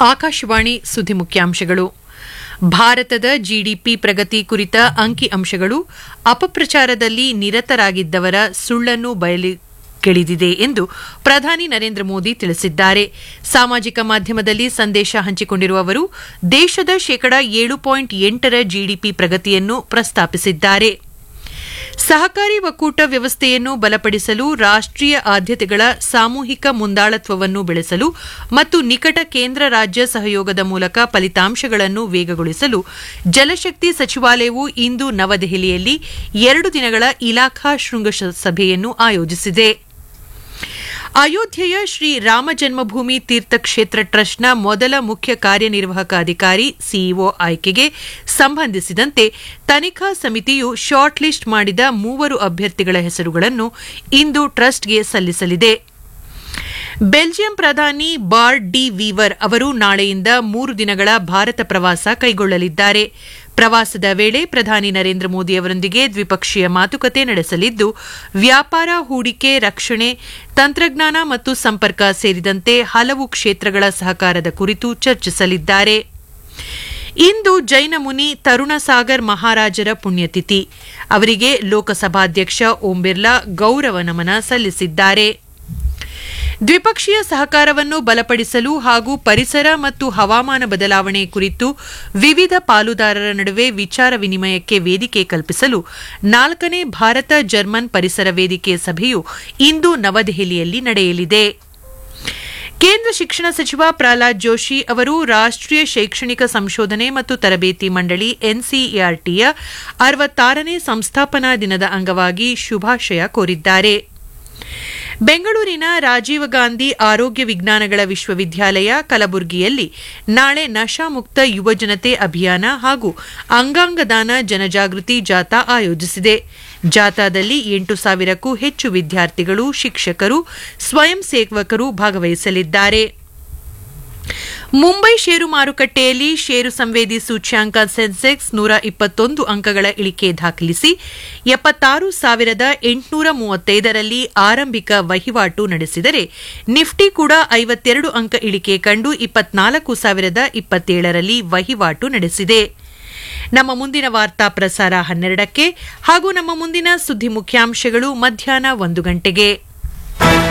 ಆಕಾಶವಾಣಿ ಸುದ್ದಿ ಮುಖ್ಯಾಂಶಗಳು ಭಾರತದ ಜಿಡಿಪಿ ಪ್ರಗತಿ ಕುರಿತ ಅಂಕಿ ಅಂಶಗಳು ಅಪಪ್ರಚಾರದಲ್ಲಿ ನಿರತರಾಗಿದ್ದವರ ಸುಳ್ಳನ್ನು ಬಯಲಿಗೆಳೆದಿದೆ ಎಂದು ಪ್ರಧಾನಿ ನರೇಂದ್ರ ಮೋದಿ ತಿಳಿಸಿದ್ದಾರೆ ಸಾಮಾಜಿಕ ಮಾಧ್ಯಮದಲ್ಲಿ ಸಂದೇಶ ಹಂಚಿಕೊಂಡಿರುವ ಅವರು ದೇಶದ ಶೇಕಡ ಏಳು ಪಾಯಿಂಟ್ ಎಂಟರ ಜಿಡಿಪಿ ಪ್ರಗತಿಯನ್ನು ಪ್ರಸ್ತಾಪಿಸಿದ್ದಾರೆ ಸಹಕಾರಿ ಒಕ್ಕೂಟ ವ್ಯವಸ್ಥೆಯನ್ನು ಬಲಪಡಿಸಲು ರಾಷ್ಟೀಯ ಆದ್ಯತೆಗಳ ಸಾಮೂಹಿಕ ಮುಂದಾಳತ್ವವನ್ನು ಬೆಳೆಸಲು ಮತ್ತು ನಿಕಟ ಕೇಂದ್ರ ರಾಜ್ಯ ಸಹಯೋಗದ ಮೂಲಕ ಫಲಿತಾಂಶಗಳನ್ನು ವೇಗಗೊಳಿಸಲು ಜಲಶಕ್ತಿ ಸಚಿವಾಲಯವು ಇಂದು ನವದೆಹಲಿಯಲ್ಲಿ ಎರಡು ದಿನಗಳ ಇಲಾಖಾ ಶೃಂಗಸಭೆಯನ್ನು ಆಯೋಜಿಸಿದೆ ಅಯೋಧ್ಯೆಯ ಶ್ರೀ ರಾಮ ಜನ್ಮಭೂಮಿ ತೀರ್ಥಕ್ಷೇತ್ರ ಟ್ರಸ್ಟ್ನ ಮೊದಲ ಮುಖ್ಯ ಕಾರ್ಯನಿರ್ವಾಹಕ ಅಧಿಕಾರಿ ಸಿಇಒ ಆಯ್ಕೆಗೆ ಸಂಬಂಧಿಸಿದಂತೆ ತನಿಖಾ ಸಮಿತಿಯು ಶಾರ್ಟ್ ಲಿಸ್ಟ್ ಮಾಡಿದ ಮೂವರು ಅಭ್ಯರ್ಥಿಗಳ ಹೆಸರುಗಳನ್ನು ಇಂದು ಟ್ರಸ್ಟ್ಗೆ ಸಲ್ಲಿಸಲಿದೆ ಬೆಲ್ಜಿಯಂ ಪ್ರಧಾನಿ ಬಾರ್ಡ್ ಡಿ ವೀವರ್ ಅವರು ನಾಳೆಯಿಂದ ಮೂರು ದಿನಗಳ ಭಾರತ ಪ್ರವಾಸ ಕೈಗೊಳ್ಳಲಿದ್ದಾರೆ ಪ್ರವಾಸದ ವೇಳೆ ಪ್ರಧಾನಿ ನರೇಂದ್ರ ಮೋದಿ ಅವರೊಂದಿಗೆ ದ್ವಿಪಕ್ಷೀಯ ಮಾತುಕತೆ ನಡೆಸಲಿದ್ದು ವ್ಯಾಪಾರ ಹೂಡಿಕೆ ರಕ್ಷಣೆ ತಂತ್ರಜ್ಞಾನ ಮತ್ತು ಸಂಪರ್ಕ ಸೇರಿದಂತೆ ಹಲವು ಕ್ಷೇತ್ರಗಳ ಸಹಕಾರದ ಕುರಿತು ಚರ್ಚಿಸಲಿದ್ದಾರೆ ಇಂದು ಜೈನ ಮುನಿ ತರುಣಸಾಗರ್ ಮಹಾರಾಜರ ಪುಣ್ಯತಿಥಿ ಅವರಿಗೆ ಲೋಕಸಭಾಧ್ಯಕ್ಷ ಓಂ ಬಿರ್ಲಾ ಗೌರವ ನಮನ ಸಲ್ಲಿಸಿದ್ದಾರೆ ದ್ವಿಪಕ್ಷೀಯ ಸಹಕಾರವನ್ನು ಬಲಪಡಿಸಲು ಹಾಗೂ ಪರಿಸರ ಮತ್ತು ಹವಾಮಾನ ಬದಲಾವಣೆ ಕುರಿತು ವಿವಿಧ ಪಾಲುದಾರರ ನಡುವೆ ವಿಚಾರ ವಿನಿಮಯಕ್ಕೆ ವೇದಿಕೆ ಕಲ್ಪಿಸಲು ನಾಲ್ಕನೇ ಭಾರತ ಜರ್ಮನ್ ಪರಿಸರ ವೇದಿಕೆ ಸಭೆಯು ಇಂದು ನವದೆಹಲಿಯಲ್ಲಿ ನಡೆಯಲಿದೆ ಕೇಂದ್ರ ಶಿಕ್ಷಣ ಸಚಿವ ಪ್ರಹ್ಲಾದ್ ಜೋಶಿ ಅವರು ರಾಷ್ಟೀಯ ಶೈಕ್ಷಣಿಕ ಸಂಶೋಧನೆ ಮತ್ತು ತರಬೇತಿ ಮಂಡಳಿ ಎನ್ಸಿಇಆರ್ಟಿಯ ಅರವತ್ತಾರನೇ ಸಂಸ್ಥಾಪನಾ ದಿನದ ಅಂಗವಾಗಿ ಶುಭಾಶಯ ಕೋರಿದ್ದಾರೆ ಬೆಂಗಳೂರಿನ ರಾಜೀವ್ ಗಾಂಧಿ ಆರೋಗ್ಯ ವಿಜ್ಞಾನಗಳ ವಿಶ್ವವಿದ್ಯಾಲಯ ಕಲಬುರಗಿಯಲ್ಲಿ ನಾಳೆ ನಶಾಮುಕ್ತ ಯುವಜನತೆ ಅಭಿಯಾನ ಹಾಗೂ ಅಂಗಾಂಗದಾನ ಜನಜಾಗೃತಿ ಜಾಥಾ ಆಯೋಜಿಸಿದೆ ಜಾಥಾದಲ್ಲಿ ಎಂಟು ಸಾವಿರಕ್ಕೂ ಹೆಚ್ಚು ವಿದ್ಯಾರ್ಥಿಗಳು ಶಿಕ್ಷಕರು ಸ್ವಯಂ ಸೇವಕರು ಭಾಗವಹಿಸಲಿದ್ದಾರೆ ಮುಂಬೈ ಷೇರು ಮಾರುಕಟ್ಟೆಯಲ್ಲಿ ಷೇರು ಸಂವೇದಿ ಸೂಚ್ಯಾಂಕ ಸೆನ್ಸೆಕ್ಸ್ ನೂರ ಇಪ್ಪತ್ತೊಂದು ಅಂಕಗಳ ಇಳಿಕೆ ದಾಖಲಿಸಿ ಎಪ್ಪತ್ತಾರು ಸಾವಿರದ ಎಂಟುನೂರ ಮೂವತ್ತೈದರಲ್ಲಿ ಆರಂಭಿಕ ವಹಿವಾಟು ನಡೆಸಿದರೆ ನಿಫ್ಟಿ ಕೂಡ ಐವತ್ತೆರಡು ಅಂಕ ಇಳಿಕೆ ಕಂಡು ಇಪ್ಪತ್ನಾಲ್ಕು ಸಾವಿರದ ಇಪ್ಪತ್ತೇಳರಲ್ಲಿ ವಹಿವಾಟು ನಡೆಸಿದೆ ನಮ್ಮ ಮುಂದಿನ ವಾರ್ತಾ ಪ್ರಸಾರ ಹನ್ನೆರಡಕ್ಕೆ ಹಾಗೂ ನಮ್ಮ ಮುಂದಿನ ಸುದ್ದಿ ಮುಖ್ಯಾಂಶಗಳು ಮಧ್ಯಾಹ್ನ ಒಂದು ಗಂಟೆಗೆ